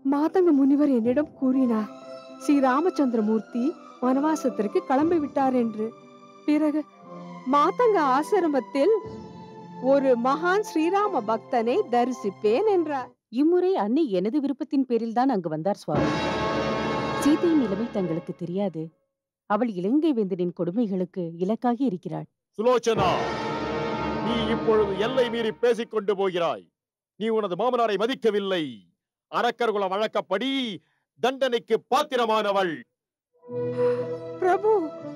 மாதங்க முனிவர் என்னிடம் கூறினார் ஸ்ரீ ராமச்சந்திரமூர்த்தி வனவாசத்திற்கு கிளம்பி விட்டார் என்று பிறகு மாதங்க ஆசிரமத்தில் ஒரு மகான் ஸ்ரீராம பக்தனை தரிசிப்பேன் என்றார் இம்முறை அன்னை எனது விருப்பத்தின் பேரில் தான் அங்கு வந்தார் சுவாமி சீதையின் நிலைமை தங்களுக்கு தெரியாது அவள் இலங்கை வேந்தனின் கொடுமைகளுக்கு இலக்காகி இருக்கிறாள் சுலோச்சனா நீ இப்பொழுது எல்லை மீறி பேசிக் கொண்டு போகிறாய் நீ உனது மாமனாரை மதிக்கவில்லை அரக்கர்குல வழக்கப்படி தண்டனைக்கு பாத்திரமானவள் பிரபு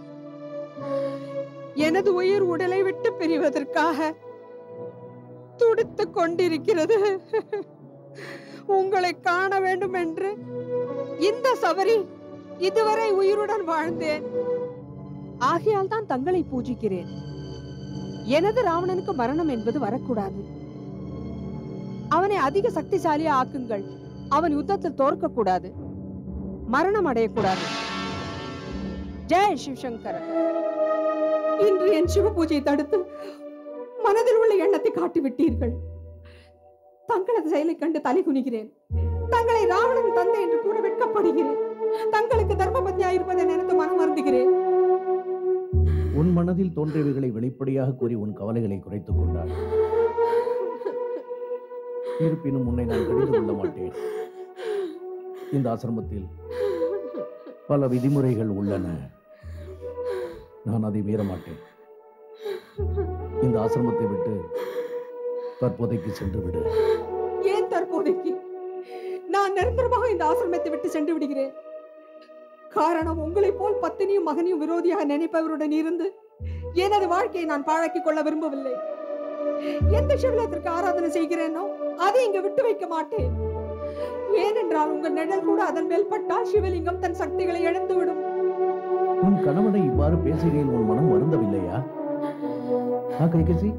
எனது உயிர் உடலை விட்டு பிரிவதற்காக துடித்துக் கொண்டிருக்கிறது உங்களை காண வேண்டும் என்று இந்த சபரி இதுவரை உயிருடன் வாழ்ந்தேன் ஆகையால் தான் தங்களை பூஜிக்கிறேன் எனது ராவணனுக்கு மரணம் என்பது வரக்கூடாது அவனை அதிக சக்திசாலியா ஆக்குங்கள் அவன் யுத்தத்தில் தோற்க கூடாது மரணம் அடையக்கூடாது ஜெய் சிவசங்கர இன்று என் சிவ பூஜையை தடுத்து மனதில் உள்ள எண்ணத்தை காட்டி விட்டீர்கள் தங்களது செயலை கண்டு தலை குனிகிறேன் தங்களை ராவணன் தந்தை என்று கூட வெட்கப்படுகிறேன் தங்களுக்கு தர்மபத்னியா இருப்பதை நினைத்து மனம் வருந்துகிறேன் உன் மனதில் தோன்றியவைகளை வெளிப்படையாக கூறி உன் கவலைகளை குறைத்துக் கொண்டாய் இருப்பினும் உன்னை நான் கடிந்து கொள்ள மாட்டேன் இந்த ஆசிரமத்தில் பல விதிமுறைகள் உள்ளன நான் அதை மீற மாட்டேன் இந்த ஆசிரமத்தை விட்டு தற்போதைக்கு சென்று விடு ஏன் தற்போதைக்கு நான் நிரந்தரமாக இந்த ஆசிரமத்தை விட்டு சென்று விடுகிறேன் காரணம் உங்களைப் போல் பத்தினியும் மகனையும் விரோதியாக நினைப்பவருடன் இருந்து எனது வாழ்க்கையை நான் பாழாக்கிக் கொள்ள விரும்பவில்லை எந்த சிவலத்திற்கு ஆராதனை செய்கிறேனோ அதை இங்கு விட்டு வைக்க மாட்டேன் ஏனென்றால் உங்கள் நிழல் கூட அதன் மேல் பட்டால் சிவலிங்கம் தன் சக்திகளை இழந்துவிடும் உன் கணவனை இவ்வாறு பேசுகையில் உன் மனம் வருந்தவில்லையா ஆ, கைகசி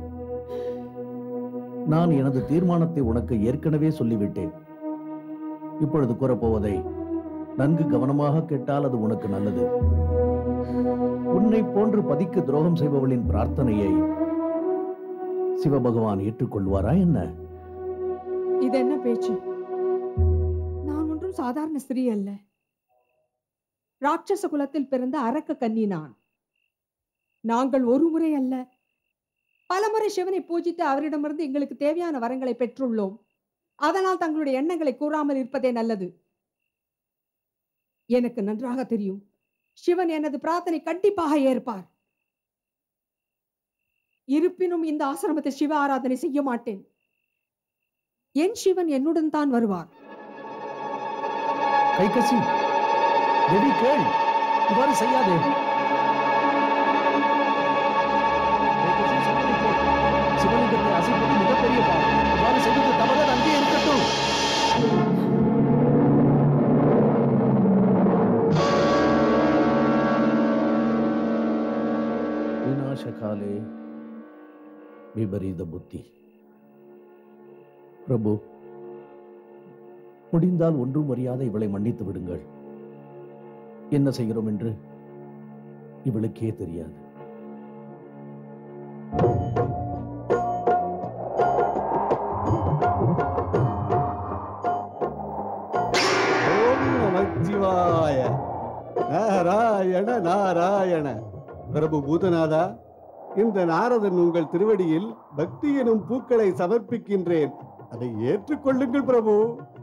நான் எனது தீர்மானத்தை உனக்கு ஏற்கனவே சொல்லிவிட்டேன் இப்பொழுது கூறப்போவதை நன்கு கவனமாக கேட்டால் அது உனக்கு நல்லது உன்னை போன்று பதிக்கு துரோகம் செய்பவளின் பிரார்த்தனையை சிவபகவான் ஏற்றுக்கொள்வாரா என்ன இது என்ன பேச்சு நான் ஒன்றும் சாதாரண ஸ்திரீ அல்ல ராட்சச குலத்தில் பிறந்த அரக்க கன்னி நான் நாங்கள் ஒரு முறை அல்ல பலமுறை சிவனை பூஜித்து அவரிடமிருந்து எங்களுக்கு தேவையான வரங்களை பெற்றுள்ளோம் அதனால் தங்களுடைய எண்ணங்களை கூறாமல் இருப்பதே நல்லது எனக்கு நன்றாக தெரியும் சிவன் எனது பிரார்த்தனை கண்டிப்பாக ஏற்பார் இருப்பினும் இந்த ஆசிரமத்தை சிவ ஆராதனை செய்ய மாட்டேன் என் சிவன் என்னுடன் தான் வருவார் கைகசி தேவி கேள் இவ்வாறு செய்யாதே கைகசி, சொல்வதை கேள். சிவலிங்கத்தை அசைப்பது மிகப்பெரிய பாவம் இவ்வாறு செய்வது தவறு அது அங்கே இருக்கட்டும் விநாசகாலே விபரீத புத்தி பிரபு முடிந்தால் ஒன்றும் அறியாத இவளை மன்னித்து விடுங்கள் என்ன செய்கிறோம் என்று இவளுக்கே தெரியாது ஓம் நமச்சிவாய நாராயண நாராயண பிரபு பூதநாதா இந்த நாரதன் உங்கள் திருவடியில் பக்தி எனும் பூக்களை சமர்ப்பிக்கின்றேன் அதை ஏற்றுக்கொள்ளுங்கள் பிரபு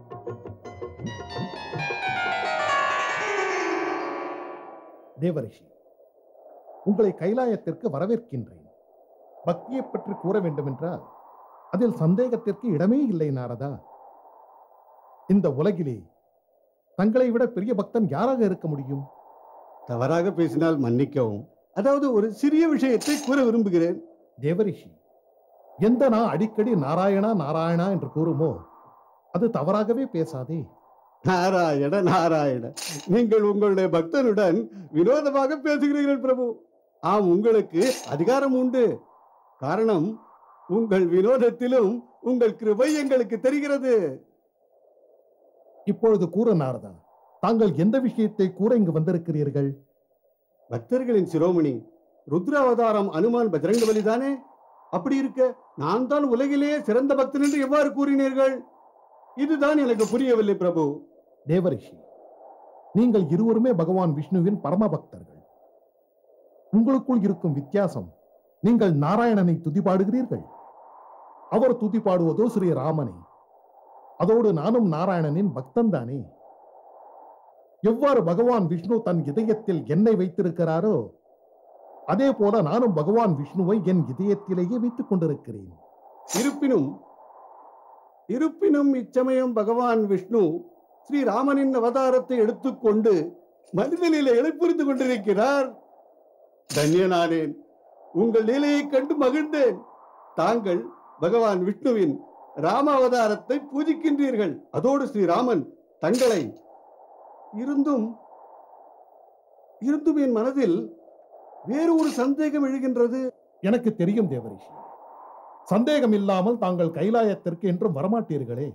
தேவரிஷி உங்களை கைலாயத்திற்கு வரவேற்கின்றேன் பக்தியை பற்றி கூற வேண்டுமென்றால் அதில் சந்தேகத்திற்கு இடமே இல்லை நாரதா இந்த உலகிலே தங்களை விட பெரிய பக்தன் யாராக இருக்க முடியும் தவறாக பேசினால் மன்னிக்கவும் அதாவது ஒரு சிறிய விஷயத்தை கூற விரும்புகிறேன் தேவரிஷி எந்த நான் அடிக்கடி நாராயணா நாராயணா என்று கூறுமோ அது தவறாகவே பேசாதே நாராயண நாராயண நீங்கள் உங்களுடைய பக்தனுடன் வினோதமாக பேசுகிறீர்கள் பிரபு ஆம் உங்களுக்கு அதிகாரம் உண்டு காரணம் உங்கள் வினோதத்திலும் உங்கள் கிருபை எங்களுக்கு தெரிகிறது இப்பொழுது கூற நாரதா தாங்கள் எந்த விஷயத்தை கூற இங்கு வந்திருக்கிறீர்கள் பக்தர்களின் சிரோமணி ருத்ராவதாரம் அனுமான் பஜரங்கபலி தானே அப்படி இருக்க நான் தான் உலகிலேயே சிறந்த பக்தன் என்று எவ்வாறு கூறினீர்கள் இதுதான் எனக்கு புரியவில்லை பிரபு தேவரிஷி நீங்கள் இருவருமே பகவான் விஷ்ணுவின் பரம பக்தர்கள் உங்களுக்குள் இருக்கும் வித்தியாசம் நீங்கள் நாராயணனை துதிபாடுகிறீர்கள் அவர் துதிபாடுவதோ ஸ்ரீ ராமனை அதோடு நானும் நாராயணனின் பக்தன் தானே எவ்வாறு பகவான் விஷ்ணு தன் இதயத்தில் என்னை வைத்திருக்கிறாரோ அதே போல நானும் பகவான் விஷ்ணுவை என் இதயத்திலேயே வைத்துக் கொண்டிருக்கிறேன் இருப்பினும் இருப்பினும் இச்சமயம் பகவான் விஷ்ணு ஸ்ரீராமனின் அவதாரத்தை எடுத்துக்கொண்டு மனித லீலைகளை புரிந்து கொண்டிருக்கிறார் தன்யனானேன் உங்கள் லீலையைக் கண்டு மகிழ்ந்தேன் தாங்கள் பகவான் விஷ்ணுவின் ராம அவதாரத்தை பூஜிக்கின்றீர்கள் அதோடு ஸ்ரீராமன் தங்களை இருந்தும் இருந்தும் என் மனதில் வேறு ஒரு சந்தேகம் எழுகின்றது எனக்கு தெரியும் தேவரிஷி சந்தேகம் இல்லாமல் தாங்கள் கைலாயத்திற்கு என்றும் வரமாட்டீர்களே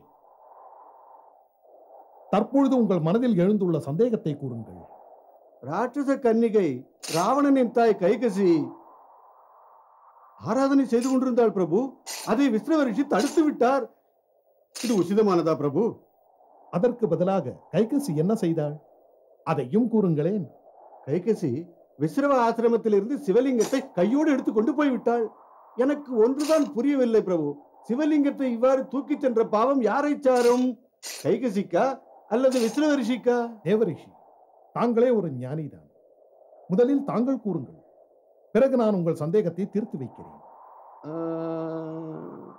தற்பொழுது உங்கள் மனதில் எழுந்துள்ள சந்தேகத்தை கூறுங்கள் ராட்சச கன்னிகை ராவணனின் தாய் கைகசி ஆராதனை செய்து கொண்டிருந்தாள் பிரபு அதை விஸ்வரிஷி தடுத்து விட்டார் இது உசிதமானதா பிரபு அதற்கு பதிலாக கைகசி என்ன செய்தாள் அதையும் கூறுங்களேன் கைகசி விஸ்ரவ ஆசிரமத்திலிருந்து சிவலிங்கத்தை கையோடு எடுத்துக்கொண்டு போய்விட்டாள் எனக்கு ஒன்றுதான் புரியவில்லை பிரபு சிவலிங்கத்தை இவ்வாறு தூக்கிச் சென்ற பாவம் யாரை சாரும் கைகசிக்கா அல்லது விஸ்ரவ ரிஷிக்கா தேவரிஷி தாங்களே ஒரு ஞானிதான் முதலில் தாங்கள் கூறுங்கள் பிறகு நான் உங்கள் சந்தேகத்தை தீர்த்து வைக்கிறேன் ஆஹ்,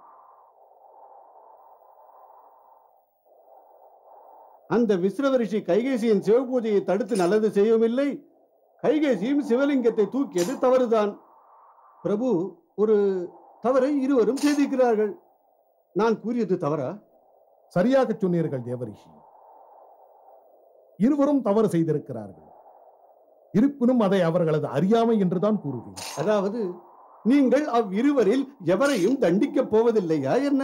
அந்த விஸ்ரவ ரிஷி கைகேசியின் சிவபூஜையை தடுத்து நல்லது செய்யவில்லை கைகேசியும் சிவலிங்கத்தை தூக்கியது தவறுதான் பிரபு ஒரு தவறை இருவரும் செய்திருக்கிறார்கள் நான் கூறியது தவறா சரியாக சொன்னீர்கள் தேவரிஷி இருவரும் தவறு செய்திருக்கிறார்கள் இருப்பினும் அதை அவர்களது அறியாமை என்றுதான் கூறுவேன் அதாவது நீங்கள் அவ்விருவரில் எவரையும் தண்டிக்கப் போவதில்லையா என்ன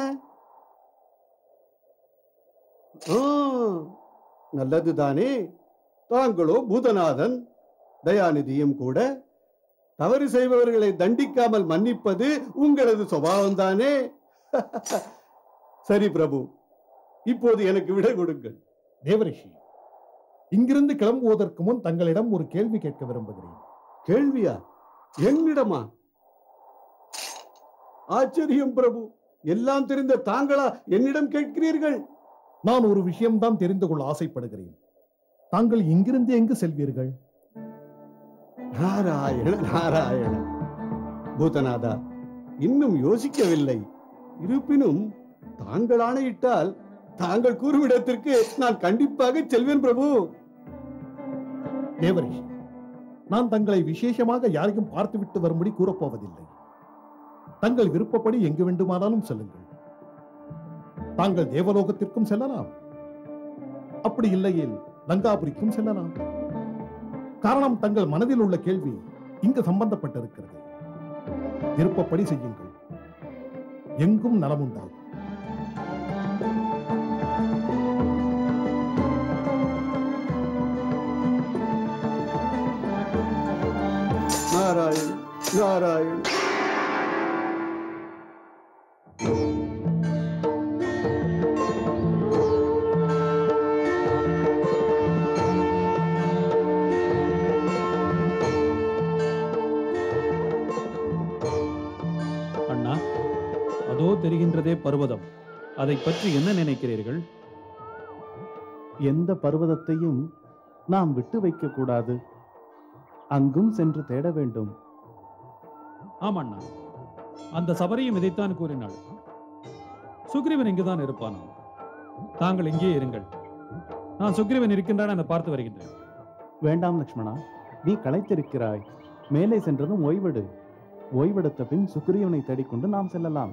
ஆ, நல்லதுதானே தாங்களோ பூதநாதன் தயாநிதியும் கூட தவறு செய்பவர்களை தண்டிக்காமல் மன்னிப்பது உங்களது சுபாவம்தானே சரி பிரபு இப்போது எனக்கு விடை கொடுங்கள் தேவரிஷி இங்கிருந்து கிளம்புவதற்கு முன் தங்களிடம் ஒரு கேள்வி கேட்க விரும்புகிறேன் கேள்வியா என்னிடமா ஆச்சரியம் பிரபு எல்லாம் தெரிந்த தாங்களா என்னிடம் கேட்கிறீர்கள் நான் ஒரு விஷயம்தான் தெரிந்து கொள்ள ஆசைப்படுகிறேன் தாங்கள் இங்கிருந்து எங்கு செல்வீர்கள் நாராயண நாராயண பூதநாதா இன்னும் யோசிக்கவில்லை இருப்பினும் தாங்கள் ஆணையிட்டால் தாங்கள் கூறும் இடத்திற்கு நான் கண்டிப்பாக செல்வேன் பிரபு தேவரிஷி நான் தங்களை விசேஷமாக யாரையும் பார்த்துவிட்டு வரும்படி கூறப்போவதில்லை தங்கள் விருப்பப்படி எங்கு வேண்டுமானாலும் செல்லுங்கள் தாங்கள் தேவலோகத்திற்கும் செல்லலாம் அப்படி இல்லையேல் லங்காபுரிக்கும் செல்லலாம் காரணம் தங்கள் மனதில் உள்ள கேள்வி இங்கு சம்பந்தப்பட்டிருக்கிறது விருப்பப்படி செய்யுங்கள் எங்கும் நலமுண்டாகும் நாராயண நாராயண அண்ணா அதோ தெரிகின்றதே பர்வதம் அதை பற்றி என்ன நினைக்கிறீர்கள் எந்த பர்வதத்தையும் நாம் விட்டு வைக்க கூடாது அங்கும் சென்று தேட வேண்டும் ஆமண்ணா அந்த சபரியும் இதைத்தான் கூறினாள் சுக்ரீவன் இங்குதான் இருப்பானா தாங்கள் இங்கே இருங்கள் நான் சுக்ரீவன் இருக்கின்றான் என பார்த்து வருகின்றேன் வேண்டாம் லக்ஷ்மணா நீ களைத்திருக்கிறாய் மேலே சென்றதும் ஓய்வெடு ஓய்வெடுத்த பின் சுக்ரீவனை தேடிக்கொண்டு நாம் செல்லலாம்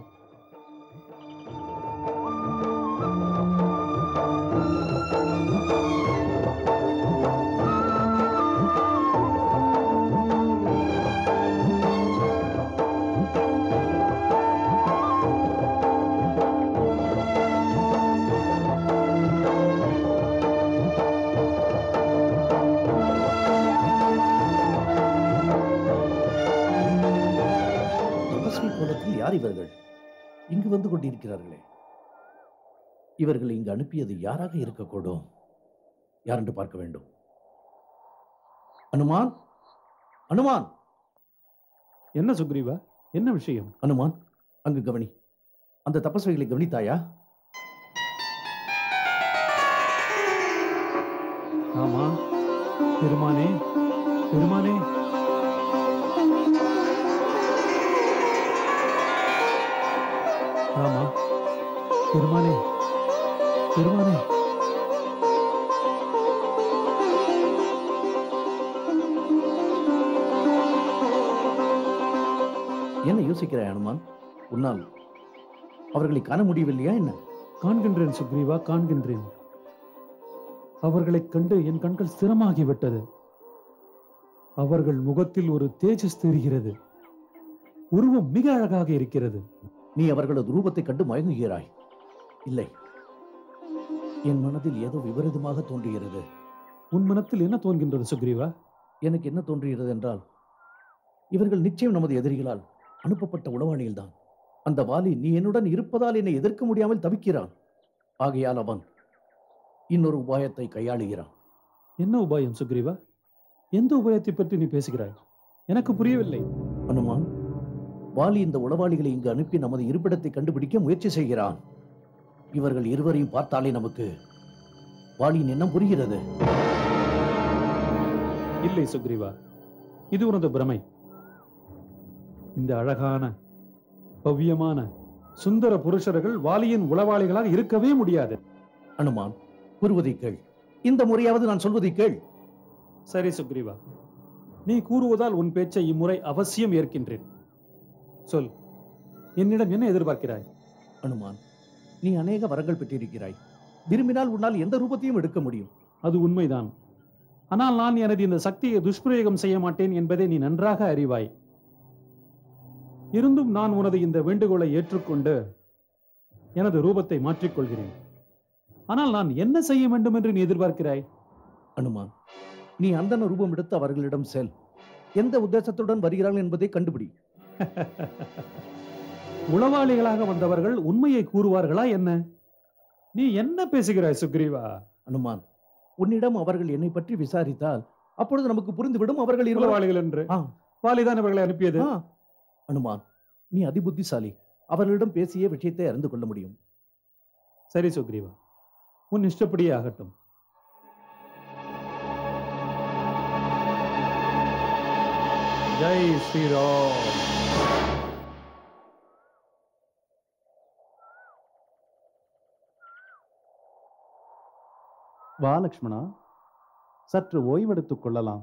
தபஸ்வி கோலத்தில் யார் இவர்கள் இங்கு வந்து கொண்டிருக்கிறார்களே இவர்கள் இங்கு அனுப்பியது யாராக இருக்கக்கூடும் யார் என்று பார்க்க வேண்டும் அனுமான் அனுமான் என்ன சுக்ரீவா என்ன விஷயம் அனுமான் அங்கு கவனி அந்த தபஸ்விகளை கவனித்தாயா ஆமா பெருமானே பெருமானே ஆமா பெருமானே பெருமானே என்ன யோசிக்கிறாய் அனுமான் உன்னால் அவர்களை காண முடியவில்லையா என்ன காண்கின்றேன் சுக்ரீவா காண்கின்றேன் அவர்களைக் கண்டு என் கண்கள் ஸ்திரமாகிவிட்டது அவர்கள் முகத்தில் ஒரு தேஜஸ் தெரிகிறது உருவம் மிக அழகாக இருக்கிறது நீ அவர்களது ரூபத்தை கண்டு மயங்குகிறாய் இல்லை என் மனதில் ஏதோ விபரீதமாக தோன்றுகிறது உன் மனத்தில் என்ன தோன்கின்றது சுக்ரீவா எனக்கு என்ன தோன்றுகிறது என்றால் இவர்கள் நிச்சயம் நமது எதிரிகளால் அனுப்பப்பட்ட உளவாளிகள்தான் அந்த வாலி நீ என்னுடன் இருப்பதால் என்னை எதிர்க்க முடியாமல் தவிக்கிறான் ஆகையால் அவன் இன்னொரு உபாயத்தை கையாளுகிறான் என்ன உபாயம் சுக்ரீவா எந்த உபாயத்தை பற்றி நீ பேசுகிறாய் எனக்கு புரியவில்லை அனுமான் வாலி இந்த உளவாளிகளை இங்கு அனுப்பி நமது இருப்பிடத்தை கண்டுபிடிக்க முயற்சி செய்கிறான் இவர்கள் இருவரையும் பார்த்தாலே நமக்கு வாலியின் எண்ணம் புரிகிறது இல்லை சுக்ரீவா இது உனது பிரமை இந்த அழகான பவ்யமான சுந்தர புருஷர்கள் வாலியின் உளவாளிகளாக இருக்கவே முடியாது அனுமான் கூறுவதை கேள் இந்த முறையாவது நான் சொல்வதை கேள் சரி சுக்ரீவா நீ கூறுவதால் உன் பேச்சை இம்முறை அவசியம் ஏற்கின்றேன் சொல் என்னிடம் என்ன எதிர்பார்க்கிறாய் அனுமான் நீ அநேக வரங்கள் பெற்றிருக்கிறாய் விரும்பினால் உன்னால் எந்த ரூபத்தையும் எடுக்க முடியும் அது உண்மைதான் ஆனால் நான் எனது இந்த சக்தியை துஷ்பிரயோகம் செய்ய மாட்டேன் என்பதை நீ நன்றாக அறிவாய் இருந்தும் நான் உனது இந்த வேண்டுகோளை ஏற்றுக்கொண்டு எனது ரூபத்தை மாற்றிக்கொள்கிறேன் ஆனால் நான் என்ன செய்ய வேண்டும் என்று நீ எதிர்பார்க்கிறாய் அனுமான் நீ அந்தன ரூபம் எடுத்து அவர்களிடம் செல் எந்த உத்தேசத்துடன் வருகிறார்கள் என்பதை கண்டுபிடி உளவாளிகளாக வந்தவர்கள் உண்மையை கூறுவார்களா என்ன நீ என்ன பேசுகிறாய் சுக்ரீவா அனுமான் உன்னிடம் அவர்கள் என்னை பற்றி விசாரித்தால் அப்பொழுது நமக்கு புரிந்துவிடும் அவர்கள் இருவர் உளவாளிகள் என்று ஆ. வாலிதான் இவர்களை அனுப்பியது ஆ. அனுமான் நீ அதிபுத்திசாலி அவர்களிடம் பேசிய விஷயத்தை அறிந்து கொள்ள முடியும் சரி சுக்ரீவா உன் இஷ்டப்படியே ஆகட்டும் ஜெய் ஸ்ரீராம் வா லக்ஷ்மணா சற்று ஓய்வெடுத்துக் கொள்ளலாம்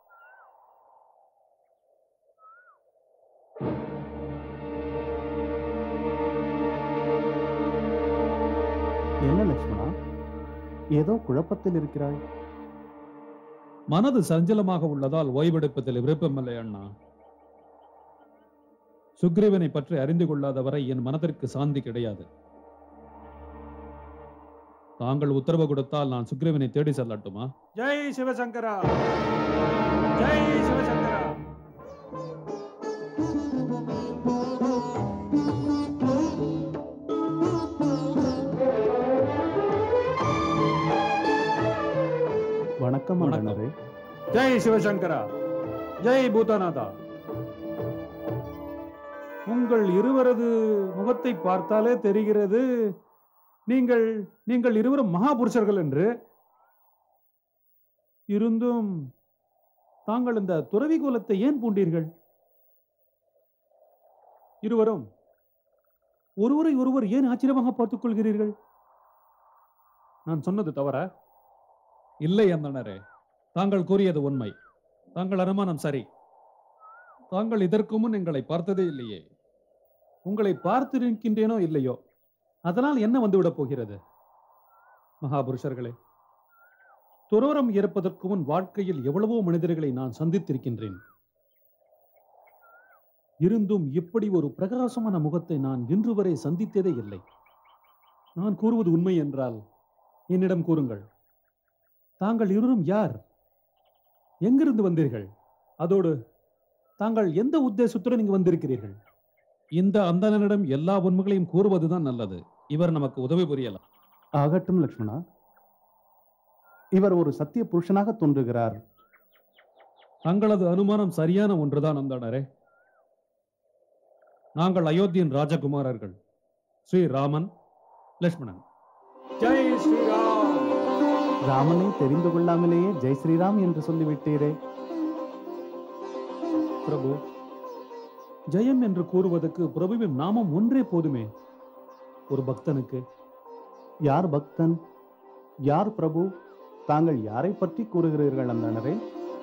என்ன லக்ஷ்மணா ஏதோ குழப்பத்தில் இருக்கிறாய் மனது சஞ்சலமாக உள்ளதால் ஓய்வெடுப்பதில் விருப்பமில்லை அண்ணா சுக்ரீவனை பற்றி அறிந்து கொள்ளாத வரை என் மனதிற்கு சாந்தி கிடையாது தாங்கள் உத்தரவு கொடுத்தால் நான் சுக்ரீவனை தேடி செல்லட்டுமா ஜெய் சிவசங்கரா ஜெய் சிவசங்கரா வணக்கம் வணக்கம். அண்ணனரே ஜெய் சிவசங்கரா ஜெய் பூதநாதா உங்கள் இருவரது முகத்தை பார்த்தாலே தெரிகிறது நீங்கள் நீங்கள் இருவரும் மகாபுருஷர்கள் என்று இருந்தும் தாங்கள் இந்த துறவி கோலத்தை ஏன் பூண்டீர்கள் இருவரும் ஒருவரை ஒருவர் ஏன் ஆச்சரியமாக பார்த்துக் கொள்கிறீர்கள் நான் சொன்னது தவறா இல்லை அந்தனரே தாங்கள் கூறியது உண்மை தாங்கள் அனுமானம் சரி தாங்கள் இதற்கு முன் எங்களை பார்த்ததே இல்லையே உங்களை பார்த்திருக்கின்றேனோ இல்லையோ அதனால் என்ன வந்துவிடப் போகிறது மகாபுருஷர்களே துரோரம் இருப்பதற்கு முன் வாழ்க்கையில் எவ்வளவோ மனிதர்களை நான் சந்தித்திருக்கின்றேன் இருந்தும் இப்படி ஒரு பிரகாசமான முகத்தை நான் இன்று வரை சந்தித்ததே இல்லை நான் கூறுவது உண்மை என்றால் என்னிடம் கூறுங்கள் தாங்கள் இருவரும் யார் எங்கிருந்து வந்தீர்கள் அதோடு தாங்கள் எந்த உத்தேசத்துடன் இங்கு வந்திருக்கிறீர்கள் இந்த அந்தணனிடம் எல்லா உண்மைகளையும் கூறுவதுதான் நல்லது இவர் நமக்கு உதவி புரியலாம் ஆகட்டும் லக்ஷ்மணா இவர் ஒரு சத்திய புருஷனாக தோன்றுகிறார் தங்களது அனுமானம் சரியான ஒன்றுதான் அந்தணரே நாங்கள் அயோத்தியின் ராஜகுமாரர்கள் ஸ்ரீராமன் லட்சுமணன் ஜெய் ஸ்ரீராம் ராமனை தெரிந்து கொள்ளாமலேயே ஜெய் ஸ்ரீராம் என்று சொல்லிவிட்டீரே பிரபு ஜெயம் என்று கூறுவதற்கு பிரபுவின் நாமம் ஒன்றே போதுமே ஒரு பக்தனுக்கு யார் பக்தன் யார் பிரபு தாங்கள் யாரை பற்றி கூறுகிறீர்கள் அந்தணரே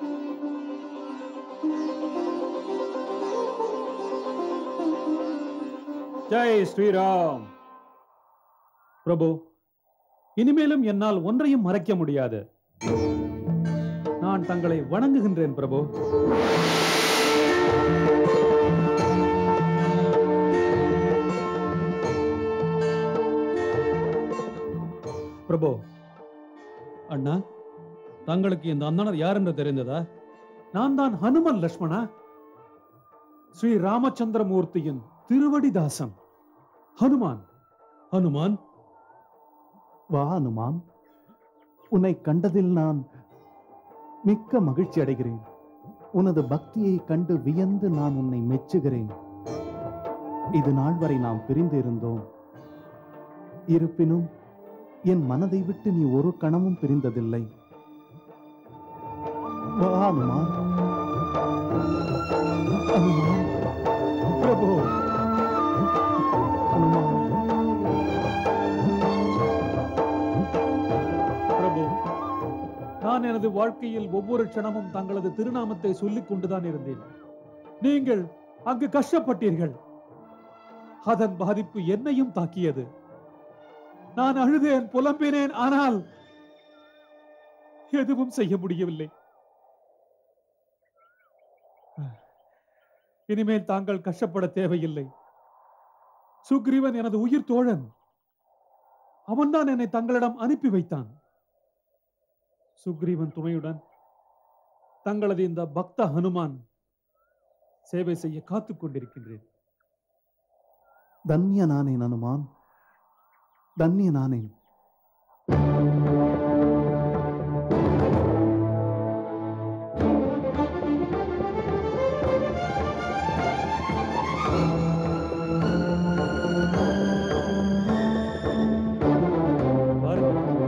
ஜெய் ஸ்ரீராம் பிரபு இனிமேலும் என்னால் ஒன்றையும் மறைக்க முடியாது நான் தங்களை வணங்குகின்றேன் பிரபு பிரபு அண்ணா தங்களுக்கு இந்த அந்தனர் யார் என்று தெரிந்ததா நான் தான் ஹனுமன் லட்சுமணா ஸ்ரீ ராமச்சந்திரமூர்த்தியின் திருவடிதாசன் ஹனுமான் ஹனுமான் வா அனுமான் உன்னை கண்டதில் நான் மிக்க மகிழ்ச்சி அடைகிறேன் உனது பக்தியை கண்டு வியந்து நான் உன்னை மெச்சுகிறேன் இது நாள் வரை நாம் பிரிந்து இருந்தோம் இருப்பினும் என் மனதை விட்டு நீ ஒரு கணமும் பிரிந்ததில்லை வா அனுமான் அனுமான் பிரபு அனுமான் பிரபு நான் எனது வாழ்க்கையில் ஒவ்வொரு க்ஷணமும் தங்களது திருநாமத்தை சொல்லிக் கொண்டுதான் இருந்தேன் நீங்கள் அங்கு கஷ்டப்பட்டீர்கள் அதன் பாதிப்பு என்னையும் தாக்கியது நான் அழுதேன் புலம்பினேன் ஆனால் எதுவும் செய்ய முடியவில்லை இனிமேல் தாங்கள் கஷ்டப்பட தேவையில்லை சுக்ரீவன் எனது உயிர் தோழன் அவன்தான் என்னை தங்களிடம் அனுப்பி வைத்தான் சுக்ரீவன் துணையுடன் தங்களது இந்த பக்த ஹனுமான் சேவை செய்ய காத்துக் கொண்டிருக்கின்றேன் தன்ய நானேன் அனுமான் தன்ய நானேன் வாருங்கள்.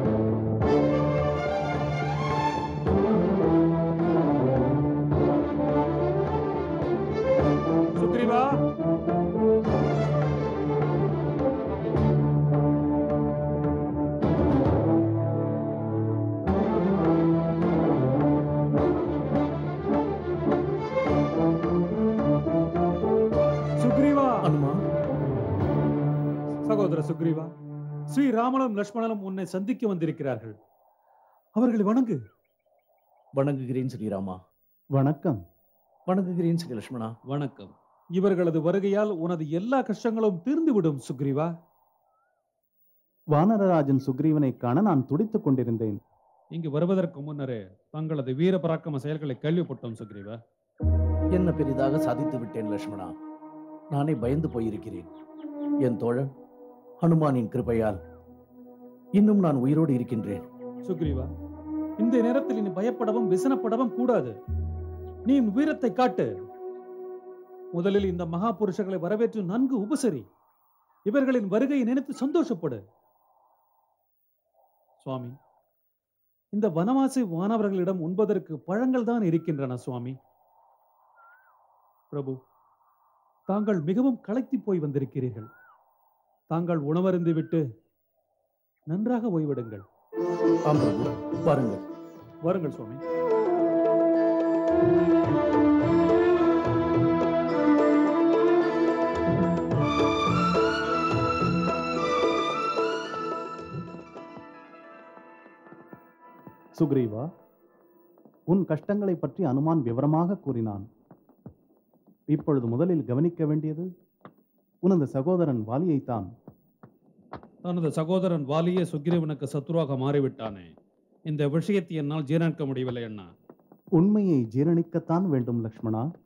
சுக்ரீவா சுக்ரீவா அனுமான் சகோதர சுக்ரீவா ஸ்ரீராமனும் லட்சுமணனும் உன்னை சந்திக்க வந்திருக்கிறார்கள் அவர்களை வணங்கு வணங்குகிறேன் ஸ்ரீராமா வணக்கம் வணங்குகிறேன் ஸ்ரீ லட்சுமணா வணக்கம் இவர்களது வருகையால் உனது எல்லா கஷ்டங்களும் தீர்ந்துவிடும் சுக்ரீவா வானரராஜன் சுக்ரீவனை காண நான் துடித்துக் கொண்டிருந்தேன் இங்கு வருவதற்கு முன்னரே தங்களது வீர பராக்கிரம செயல்களை கேள்விப்பட்டோம் சுக்ரீவா என்ன பெரிதாக சாதித்து விட்டேன் லட்சுமணா நானே பயந்து போயிருக்கிறேன் என் தோழன் ஹனுமானின் கிருபையால் இன்னும் நான் உயிரோடு இருக்கின்றேன் சுக்ரீவா இந்த நேரத்தில் நீ பயப்படவும் விசனப்படவும் கூடாது நீ உன் வீரத்தை காட்டு முதலில் இந்த மகா புருஷர்களை வரவேற்று நன்கு உபசரி இவர்களின் வருகையை நினைத்து சந்தோஷப்படு சுவாமி இந்த வனவாசி வானவர்களிடம் உண்பதற்கு பழங்கள் தான் இருக்கின்றன சுவாமி பிரபு தாங்கள் மிகவும் களைத்து போய் வந்திருக்கிறீர்கள் தாங்கள் உணவருந்து விட்டு நன்றாக ஓய்விடுங்கள் ஆம் பிரபு பாருங்கள் வாருங்கள் சுவாமி சுக்ரீவா உன் கஷ்டங்களை பற்றி அனுமான் விவரமாக கூறினான் இப்பொழுது முதலில் கவனிக்க வேண்டியது உனது சகோதரன் வாலியைத்தான் தனது சகோதரன் வாலியே சுக்ரீவனுக்கு சத்துருவாக மாறிவிட்டானே இந்த விஷயத்தை என்னால் ஜீரணிக்க முடியவில்லை அண்ணா உண்மையை ஜீரணிக்கத்தான் வேண்டும் லக்ஷ்மணா